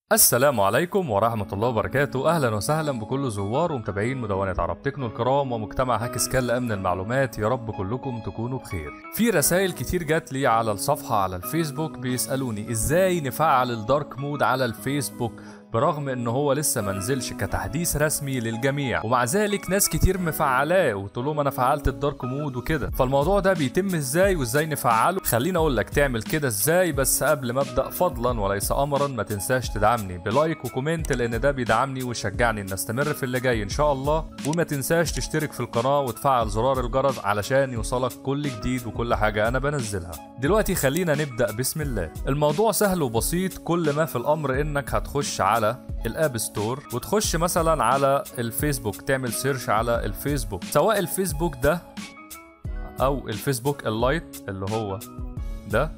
السلام عليكم ورحمة الله وبركاته أهلا وسهلا بكل زوار ومتابعين مدونة عرب تكنو الكرام ومجتمع هاك سكال لأمن المعلومات يا رب كلكم تكونوا بخير في رسائل كتير جات لي على الصفحة على الفيسبوك بيسألوني إزاي نفعل الدارك مود على الفيسبوك برغم ان هو لسه منزلش كتحديث رسمي للجميع ومع ذلك ناس كتير مفعلاه وتقول لهم انا فعلت الدارك مود وكده فالموضوع ده بيتم ازاي وازاي نفعله خليني اقول لك تعمل كده ازاي بس قبل ما ابدا فضلا وليس امرا ما تنساش تدعمني بلايك وكومنت لان ده بيدعمني ويشجعني ان استمر في اللي جاي ان شاء الله وما تنساش تشترك في القناه وتفعل زرار الجرس علشان يوصلك كل جديد وكل حاجه انا بنزلها دلوقتي خلينا نبدا بسم الله الموضوع سهل وبسيط كل ما في الامر انك هتخش على الاب ستور وتخش مثلا على الفيسبوك تعمل سيرش على الفيسبوك سواء الفيسبوك ده او الفيسبوك اللايت اللي هو ده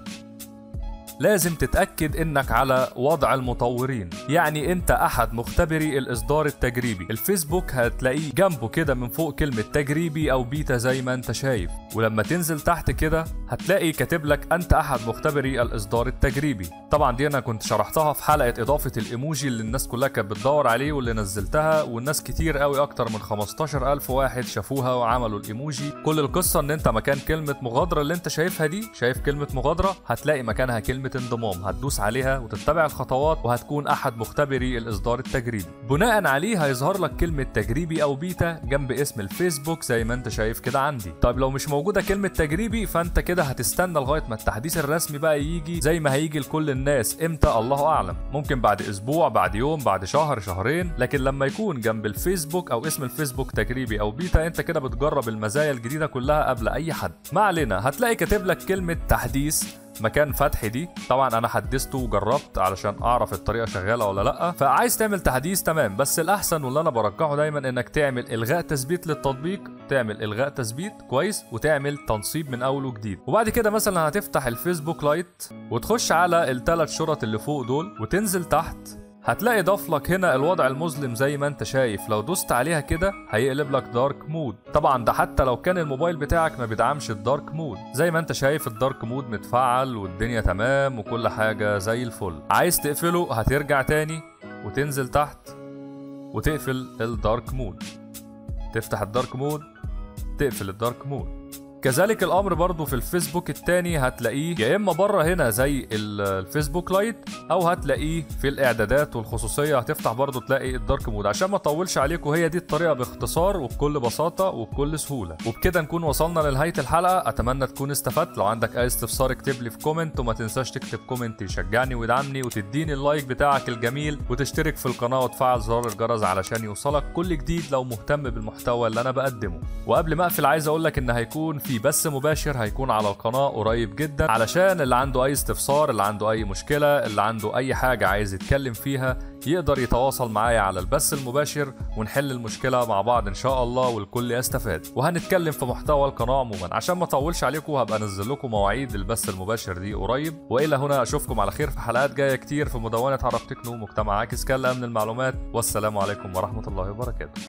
لازم تتأكد انك على وضع المطورين يعني انت احد مختبري الاصدار التجريبي الفيسبوك هتلاقيه جنبه كده من فوق كلمة تجريبي او بيتا زي ما انت شايف ولما تنزل تحت كده هتلاقي كاتب لك انت احد مختبري الاصدار التجريبي طبعا دي انا كنت شرحتها في حلقة اضافة الايموجي اللي الناس كلها كانت بتدور عليه واللي نزلتها والناس كتير قوي اكتر من 15000 واحد شافوها وعملوا الايموجي كل القصة ان انت مكان كلمة مغادرة اللي انت شايفها دي شايف كلمة مغادرة هتلاقي مكانها كلمة انضمام هتدوس عليها وتتبع الخطوات وهتكون احد مختبري الاصدار التجريبي بناء عليه هيظهر لك كلمة تجريبي او بيتا جنب اسم الفيسبوك زي ما انت شايف كده عندي طيب لو مش موجودة كلمة تجريبي فانت كده هتستنى لغاية ما التحديث الرسمي بقى يجي زي ما هيجي لكل الناس امتى الله اعلم ممكن بعد اسبوع بعد يوم بعد شهر شهرين لكن لما يكون جنب الفيسبوك او اسم الفيسبوك تجريبي او بيتا انت كده بتجرب المزايا الجديدة كلها قبل اي حد ما علينا هتلاقي كاتب لك كلمة تحديث مكان فتح دي طبعا انا حدثته وجربت علشان اعرف الطريقه شغاله ولا لا فعايز تعمل تحديث تمام بس الاحسن واللي انا برجحه دايما انك تعمل الغاء تثبيت للتطبيق تعمل الغاء تثبيت كويس وتعمل تنصيب من اول وجديد وبعد كده مثلا هتفتح الفيسبوك لايت وتخش على الثلاث شرط اللي فوق دول وتنزل تحت هتلاقي ضاف لك هنا الوضع المظلم زي ما انت شايف لو دوست عليها كده هيقلب لك دارك مود طبعا ده حتى لو كان الموبايل بتاعك ما بيدعمش الدارك مود زي ما انت شايف الدارك مود متفعل والدنيا تمام وكل حاجة زي الفل عايز تقفله هترجع تاني وتنزل تحت وتقفل الدارك مود تفتح الدارك مود تقفل الدارك مود كذلك الامر برضو في الفيسبوك التاني هتلاقيه يا اما بره هنا زي الفيسبوك لايت او هتلاقيه في الاعدادات والخصوصيه هتفتح برضو تلاقي الدارك مود عشان ما اطولش عليكم هي دي الطريقه باختصار وبكل بساطه وبكل سهوله وبكده نكون وصلنا لنهايه الحلقه اتمنى تكون استفدت لو عندك اي استفسار اكتب لي في كومنت وما تنساش تكتب كومنت يشجعني ويدعمني وتديني اللايك بتاعك الجميل وتشترك في القناه وتفعل زرار الجرس علشان يوصلك كل جديد لو مهتم بالمحتوى اللي انا بقدمه وقبل ما اقفل عايز اقول لك ان هيكون في بث مباشر هيكون على القناة قريب جدا علشان اللي عنده أي استفسار اللي عنده أي مشكلة اللي عنده أي حاجة عايز يتكلم فيها يقدر يتواصل معايا على البث المباشر ونحل المشكلة مع بعض إن شاء الله والكل يستفاد وهنتكلم في محتوى القناة عموما عشان ما أطولش عليكم هبقى أنزل لكم مواعيد البث المباشر دي قريب وإلى هنا أشوفكم على خير في حلقات جاية كتير في مدونة عرب تكنو مجتمع عاكس كلا من المعلومات والسلام عليكم ورحمة الله وبركاته